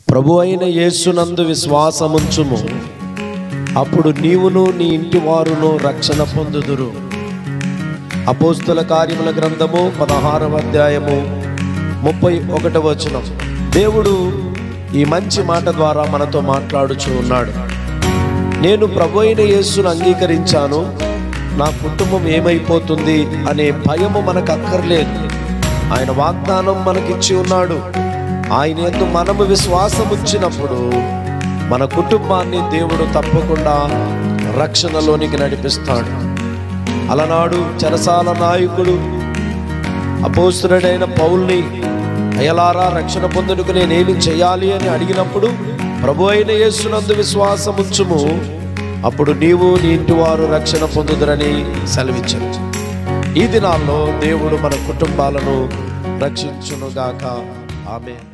ప్రభు అయిన యేసునందు విశ్వాసముంచుము అప్పుడు నీవును నీ ఇంటి వారును రక్షణ పొందుదురు అపోస్తుల కార్యముల గ్రంథము పదహారవ అధ్యాయము ముప్పై ఒకటవ వచనం దేవుడు ఈ మంచి మాట ద్వారా మనతో మాట్లాడుచూ ఉన్నాడు నేను ప్రభు అయిన యేసును అంగీకరించాను నా కుటుంబం ఏమైపోతుంది అనే భయము మనకు అక్కర్లేదు ఆయన వాగ్దానం మనకిచ్చి ఉన్నాడు ఆయన ఎందు మనము విశ్వాసం ఉంచినప్పుడు మన కుటుంబాన్ని దేవుడు తప్పకుండా రక్షణలోనికి నడిపిస్తాడు అలనాడు చెరసాల నాయకుడు అపోస్తుడైన పౌల్ని అయలారా రక్షణ పొందుటకు నేనేమి చేయాలి అని అడిగినప్పుడు ప్రభు అయిన యేసునందు విశ్వాసం ఉంచుము అప్పుడు నీవు నీ ఇంటి వారు రక్షణ పొందుదురని సెలవిచ్చాడు ఈ దినాల్లో దేవుడు మన కుటుంబాలను రక్షించునుగాక ఆమె